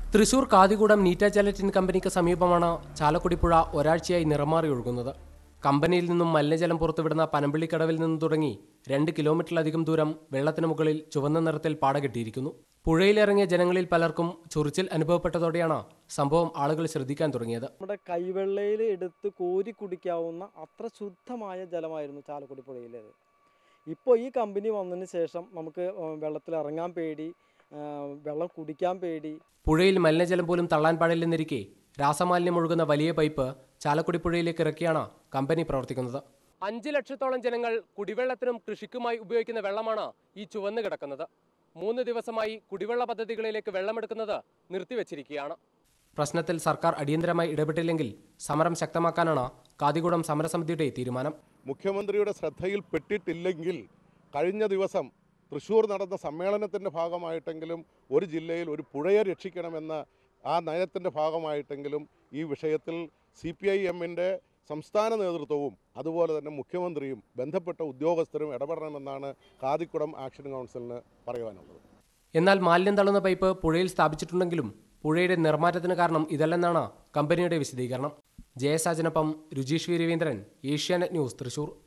Thrissur കാതികൂടം നീറ്റ gelatine കമ്പനിക്ക് സമീപമാണ് ചാലക്കുടി പുഴ ഒരാഴ്ചയായി നിറമാറി ഒഴുകുന്നത് കമ്പനിയിൽ നിന്നും മലിനജലം പുറത്തുവിടുന്ന പനമ്പിള്ളിക്കടവിൽ നിന്ന് തുടങ്ങി രണ്ട് കിലോമീറ്ററിലധികം ദൂരം വെള്ളത്തിന് മുകളിൽ ചുവന്ന നിറത്തിൽ പാടകെട്ടിയിരിക്കുന്നു പുഴയിലിറങ്ങിയ ജനങ്ങളിൽ പലർക്കും ചൊറിച്ചിൽ അനുഭവപ്പെട്ടതോടെയാണ് സംഭവം ആളുകൾ ശ്രദ്ധിക്കാൻ തുടങ്ങിയത് നമ്മുടെ കൈവെള്ളയിൽ എടുത്ത് കോരി കുടിക്കാവുന്ന അത്ര ശുദ്ധമായ ജലമായിരുന്നു ചാലക്കുടി പുഴയിലേത് ഇപ്പോൾ ഈ കമ്പനി വന്നതിന് ശേഷം നമുക്ക് വെള്ളത്തിൽ ഇറങ്ങാൻ പേടി ആ, വെള്ളം കുടിക്കാൻ പേടി പുഴയിൽ മലിനജലം പോലും തള്ളാൻ പാടില്ലെന്നിരിക്കെ രാസമാലിന്യം ഒഴുകുന്ന വലിയ പൈപ്പ് ചാലക്കുടി പുഴയിലേക്ക് ഇറക്കിയാണ് കമ്പനി പ്രവർത്തിക്കുന്നത് അഞ്ച് ലക്ഷത്തോളം ജനങ്ങൾ കുടിവെള്ളത്തിനും കൃഷിക്കുമായി ഉപയോഗിക്കുന്ന വെള്ളമാണ് ഈ ചുവന്നു കിടക്കുന്നത് മൂന്ന് ദിവസമായി കുടിവെള്ള പദ്ധതികളിലേക്ക് വെള്ളമെടുക്കുന്നത് നിർത്തിവച്ചിരിക്കുകയാണ് പ്രശ്നത്തിൽ സർക്കാർ അടിയന്തരമായി ഇടപെട്ടില്ലെങ്കിൽ സമരം ശക്തമാക്കാനാണ് കാതികുടം സമരസമിതിയുടെ തീരുമാനം മുഖ്യമന്ത്രിയുടെ ശ്രദ്ധയിൽപ്പെട്ടിട്ടില്ലെങ്കിൽ കഴിഞ്ഞ ദിവസം തൃശ്ശൂർ നടന്ന സമ്മേളനത്തിൻ്റെ ഭാഗമായിട്ടെങ്കിലും ഒരു ജില്ലയിൽ ഒരു പുഴയെ രക്ഷിക്കണമെന്ന ആ നയത്തിൻ്റെ ഭാഗമായിട്ടെങ്കിലും ഈ വിഷയത്തിൽ സി പി ഐ എമ്മിൻ്റെ സംസ്ഥാന നേതൃത്വവും അതുപോലെ തന്നെ മുഖ്യമന്ത്രിയും ബന്ധപ്പെട്ട ഉദ്യോഗസ്ഥരും ഇടപെടണമെന്നാണ് കാതിക്കുടം ആക്ഷൻ കൗൺസിലിന് പറയുവാനുള്ളത് എന്നാൽ മാലിന്യം തള്ളുന്ന പൈപ്പ് പുഴയിൽ സ്ഥാപിച്ചിട്ടുണ്ടെങ്കിലും പുഴയുടെ നിർമ്മാറ്റത്തിന് കാരണം ഇതല്ലെന്നാണ് കമ്പനിയുടെ വിശദീകരണം ജയസാജനൊപ്പം രുചീഷ് വി രവീന്ദ്രൻ ഏഷ്യാനെറ്റ് ന്യൂസ് തൃശൂർ